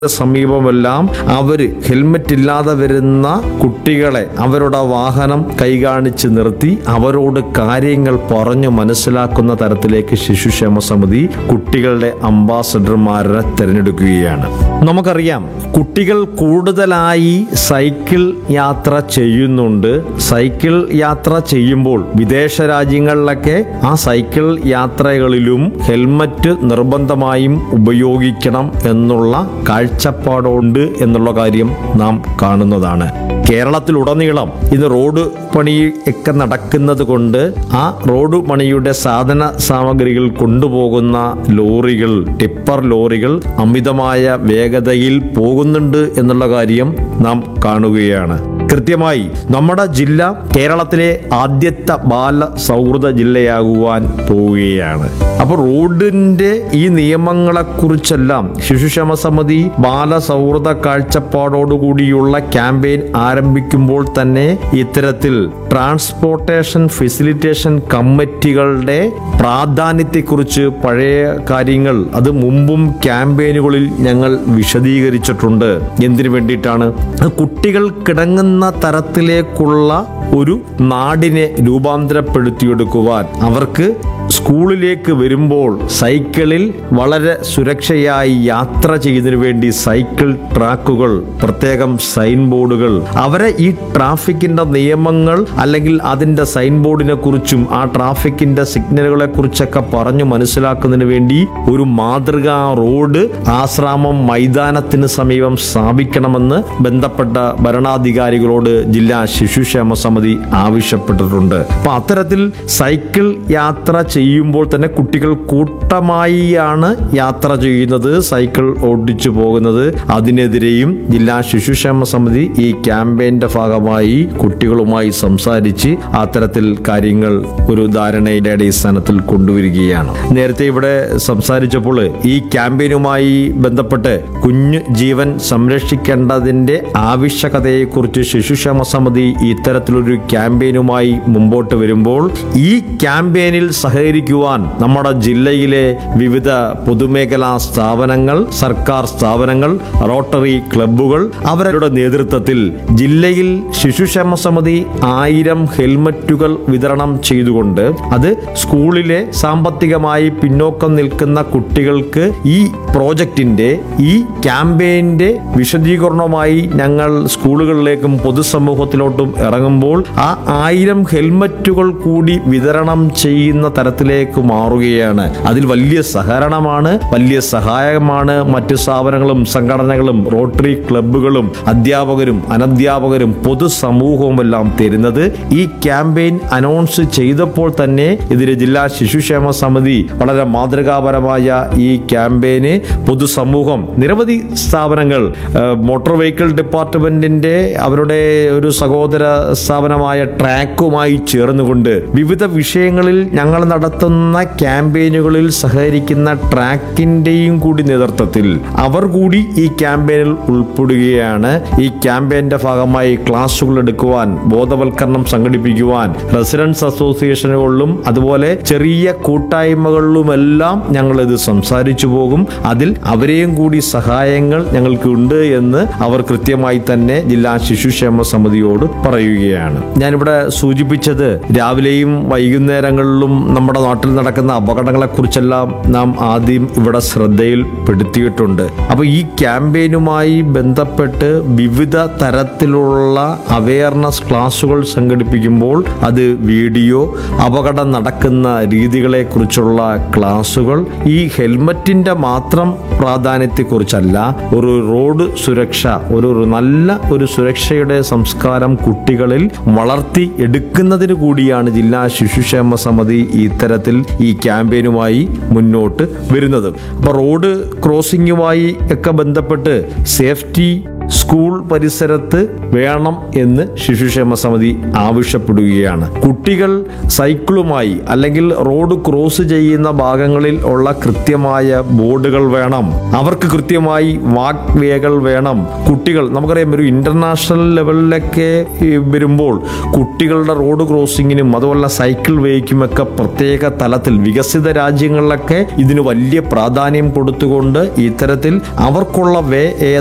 സമീപമെല്ലാം അവര് ഹെൽമെറ്റ് ഇല്ലാതെ വരുന്ന കുട്ടികളെ അവരുടെ വാഹനം കൈകാണിച്ച് നിർത്തി അവരോട് കാര്യങ്ങൾ പറഞ്ഞു മനസ്സിലാക്കുന്ന തരത്തിലേക്ക് ശിശുക്ഷേമ സമിതി കുട്ടികളുടെ അംബാസഡർമാരെ തിരഞ്ഞെടുക്കുകയാണ് നമുക്കറിയാം കുട്ടികൾ കൂടുതലായി സൈക്കിൾ യാത്ര ചെയ്യുന്നുണ്ട് സൈക്കിൾ യാത്ര ചെയ്യുമ്പോൾ വിദേശ രാജ്യങ്ങളിലൊക്കെ ആ സൈക്കിൾ യാത്രകളിലും ഹെൽമറ്റ് നിർബന്ധമായും ഉപയോഗിക്കണം എന്നുള്ള കാഴ്ചപ്പാടുണ്ട് എന്നുള്ള കാര്യം നാം കാണുന്നതാണ് കേരളത്തിലുടനീളം ഇന്ന് റോഡ് പണി ഒക്കെ നടക്കുന്നത് കൊണ്ട് ആ റോഡ് പണിയുടെ സാധന സാമഗ്രികൾ കൊണ്ടുപോകുന്ന ലോറികൾ ടിപ്പർ ലോറികൾ അമിതമായ വേഗതയിൽ പോകുന്നുണ്ട് എന്നുള്ള കാര്യം നാം കാണുകയാണ് കൃത്യമായി നമ്മുടെ ജില്ല കേരളത്തിലെ ആദ്യത്തെ ബാല സൗഹൃദ ജില്ലയാകുവാൻ പോവുകയാണ് അപ്പോൾ റോഡിന്റെ ഈ നിയമങ്ങളെക്കുറിച്ചെല്ലാം ശിശുക്ഷേമ സമിതി ബാല സൗഹൃദ കാഴ്ചപ്പാടോടുകൂടിയുള്ള ക്യാമ്പയിൻ ആരംഭിക്കുമ്പോൾ തന്നെ ഇത്തരത്തിൽ ട്രാൻസ്പോർട്ടേഷൻ ഫെസിലിറ്റേഷൻ കമ്മിറ്റികളുടെ പ്രാധാന്യത്തെക്കുറിച്ച് പഴയ കാര്യങ്ങൾ അത് മുമ്പും ക്യാമ്പയിനുകളിൽ ഞങ്ങൾ വിശദീകരിച്ചിട്ടുണ്ട് എന്തിനു വേണ്ടിയിട്ടാണ് അത് കുട്ടികൾ കിടങ്ങുന്ന തരത്തിലേക്കുള്ള ഒരു നാടിനെ രൂപാന്തരപ്പെടുത്തിയെടുക്കുവാൻ അവർക്ക് സ്കൂളിലേക്ക് വരുമ്പോൾ സൈക്കിളിൽ വളരെ സുരക്ഷയായി യാത്ര ചെയ്യുന്നതിന് വേണ്ടി സൈക്കിൾ ട്രാക്കുകൾ പ്രത്യേകം സൈൻ ബോർഡുകൾ അവരെ ഈ ട്രാഫിക്കിന്റെ നിയമങ്ങൾ അല്ലെങ്കിൽ അതിന്റെ സൈൻ ബോർഡിനെ കുറിച്ചും ആ ട്രാഫിക്കിന്റെ സിഗ്നലുകളെ കുറിച്ചൊക്കെ പറഞ്ഞു മനസ്സിലാക്കുന്നതിന് വേണ്ടി ഒരു മാതൃകാ റോഡ് ആശ്രാമം മൈതാനത്തിന് സമീപം സ്ഥാപിക്കണമെന്ന് ബന്ധപ്പെട്ട ഭരണാധികാരികളോട് ജില്ലാ ശിശുക്ഷേമ സമിതി ആവശ്യപ്പെട്ടിട്ടുണ്ട് അപ്പൊ അത്തരത്തിൽ സൈക്കിൾ യാത്ര ചെയ്യുമ്പോൾ തന്നെ കുട്ടികൾ കൂട്ടമായിയാണ് യാത്ര ചെയ്യുന്നത് സൈക്കിൾ ഓടിച്ചു പോകുന്നത് അതിനെതിരെയും ജില്ലാ ശിശുക്ഷേമ സമിതി ഈ ക്യാമ്പയിന്റെ ഭാഗമായി കുട്ടികളുമായി സംസാരിച്ച് അത്തരത്തിൽ കാര്യങ്ങൾ ഒരു ധാരണയുടെ അടിസ്ഥാനത്തിൽ കൊണ്ടുവരികയാണ് നേരത്തെ ഇവിടെ സംസാരിച്ചപ്പോൾ ഈ ക്യാമ്പയിനുമായി ബന്ധപ്പെട്ട് കുഞ്ഞു ജീവൻ സംരക്ഷിക്കേണ്ടതിന്റെ ആവശ്യകതയെക്കുറിച്ച് ശിശുക്ഷേമ സമിതി ഇത്തരത്തിലൊരു ക്യാമ്പയിനുമായി മുമ്പോട്ട് വരുമ്പോൾ ഈ ക്യാമ്പയിനിൽ സഹകരിക്കുവാൻ നമ്മുടെ ജില്ലയിലെ വിവിധ പൊതുമേഖലാ സ്ഥാപനങ്ങൾ സർക്കാർ സ്ഥാപനങ്ങൾ റോട്ടറി ക്ലബ്ബുകൾ അവരുടെ നേതൃത്വത്തിൽ ജില്ലയിൽ ശിശുക്ഷേമ സമിതി ആയിരം ഹെൽമറ്റുകൾ വിതരണം ചെയ്തുകൊണ്ട് അത് സ്കൂളിലെ സാമ്പത്തികമായി പിന്നോക്കം നിൽക്കുന്ന കുട്ടികൾക്ക് ഈ പ്രോജക്റ്റിന്റെ ഈ ക്യാമ്പയിന്റെ വിശദീകരണമായി ഞങ്ങൾ സ്കൂളുകളിലേക്കും പൊതുസമൂഹത്തിലോട്ടും ഇറങ്ങുമ്പോൾ ആ ആയിരം ഹെൽമറ്റുകൾ കൂടി വിതരണം ചെയ്യുന്ന തരത്തിലേക്ക് മാറുകയാണ് അതിൽ വലിയ സഹകരണമാണ് വലിയ സഹായമാണ് മറ്റു സ്ഥാപനങ്ങളും സംഘടനകളും റോട്ടറി ക്ലബ്ബുകളും അധ്യാപകരും അനധ്യാപകരും പൊതുസമൂഹവുമെല്ലാം തരുന്നത് ഈ ക്യാമ്പയിൻ അനൗൺസ് ചെയ്തപ്പോൾ തന്നെ ഇതിന് ജില്ലാ ശിശുക്ഷേമ സമിതി വളരെ മാതൃകാപരമായ ഈ ക്യാമ്പയിന് പൊതുസമൂഹം നിരവധി സ്ഥാപനങ്ങൾ ഏഹ്, മോട്ടോർ വെഹിക്കിൾ ഡിപ്പാർട്ട്മെന്റിന്റെ അവരുടെ ഒരു സഹോദര സ്ഥാപനമായ ട്രാക്കുമായി ചേർന്നുകൊണ്ട് വിവിധ വിഷയങ്ങളിൽ ഞങ്ങൾ നടത്തുന്ന ക്യാമ്പയിനുകളിൽ സഹകരിക്കുന്ന ട്രാക്കിന്റെയും കൂടി നേതൃത്വത്തിൽ അവർ കൂടി ഈ ക്യാമ്പയിനിൽ ഉൾപ്പെടുകയാണ് ഈ ക്യാമ്പയിന്റെ ഭാഗമായി ക്ലാസുകൾ എടുക്കുവാൻ ബോധവൽക്കരണം സംഘടിപ്പിക്കുവാൻ റെസിഡൻസ് അസോസിയേഷനുകളിലും അതുപോലെ ചെറിയ കൂട്ടായ്മകളിലുമെല്ലാം ഞങ്ങൾ ഇത് സംസാരിച്ചു പോകും അതിൽ അവരെയും കൂടി സഹായങ്ങൾ ഞങ്ങൾക്ക് ഉണ്ട് എന്ന് അവർ കൃത്യമായി തന്നെ ജില്ലാ ശിശുക്ഷേമ സമിതിയോട് പറയുകയാണ് ഞാനിവിടെ സൂചിപ്പിച്ചത് രാവിലെയും വൈകുന്നേരങ്ങളിലും നമ്മുടെ നാട്ടിൽ നടക്കുന്ന അപകടങ്ങളെ കുറിച്ചെല്ലാം നാം ആദ്യം ഇവിടെ ശ്രദ്ധയിൽപ്പെടുത്തിയിട്ടുണ്ട് അപ്പൊ ഈ ക്യാമ്പയിനുമായി ബന്ധപ്പെട്ട് വിവിധ തരത്തിലുള്ള അവയർനെസ് ക്ലാസുകൾ സംഘടിപ്പിക്കുമ്പോൾ അത് വീഡിയോ അപകടം നടക്കുന്ന രീതികളെ കുറിച്ചുള്ള ക്ലാസുകൾ ഈ ഹെൽമറ്റിന്റെ മാത്രം പ്രാധാന്യത്തെക്കുറിച്ചല്ല ഒരു റോഡ് സുരക്ഷ ഒരു ഒരു നല്ല ഒരു സുരക്ഷയുടെ സംസ്കാരം കുട്ടികളിൽ വളർത്തി എടുക്കുന്നതിന് കൂടിയാണ് ജില്ലാ ശിശുക്ഷേമ സമിതി ഇത്തരത്തിൽ ഈ ക്യാമ്പയിനുമായി മുന്നോട്ട് വരുന്നത് അപ്പൊ റോഡ് ക്രോസിംഗുമായി ഒക്കെ ബന്ധപ്പെട്ട് സേഫ്റ്റി സ്കൂൾ പരിസരത്ത് വേണം എന്ന് ശിശുക്ഷേമ സമിതി ആവശ്യപ്പെടുകയാണ് കുട്ടികൾ സൈക്കിളുമായി അല്ലെങ്കിൽ റോഡ് ക്രോസ് ചെയ്യുന്ന ഭാഗങ്ങളിൽ ഉള്ള കൃത്യമായ ബോർഡുകൾ വേണം അവർക്ക് കൃത്യമായി വാക്ക് വേകൾ വേണം കുട്ടികൾ നമുക്കറിയാം ഒരു ഇന്റർനാഷണൽ ലെവലിലൊക്കെ ഈ വരുമ്പോൾ കുട്ടികളുടെ റോഡ് ക്രോസിങ്ങിനും അതുപോലെ സൈക്കിൾ വേക്കുമൊക്കെ പ്രത്യേക തലത്തിൽ വികസിത രാജ്യങ്ങളിലൊക്കെ ഇതിന് വലിയ പ്രാധാന്യം കൊടുത്തുകൊണ്ട് ഇത്തരത്തിൽ അവർക്കുള്ള വേ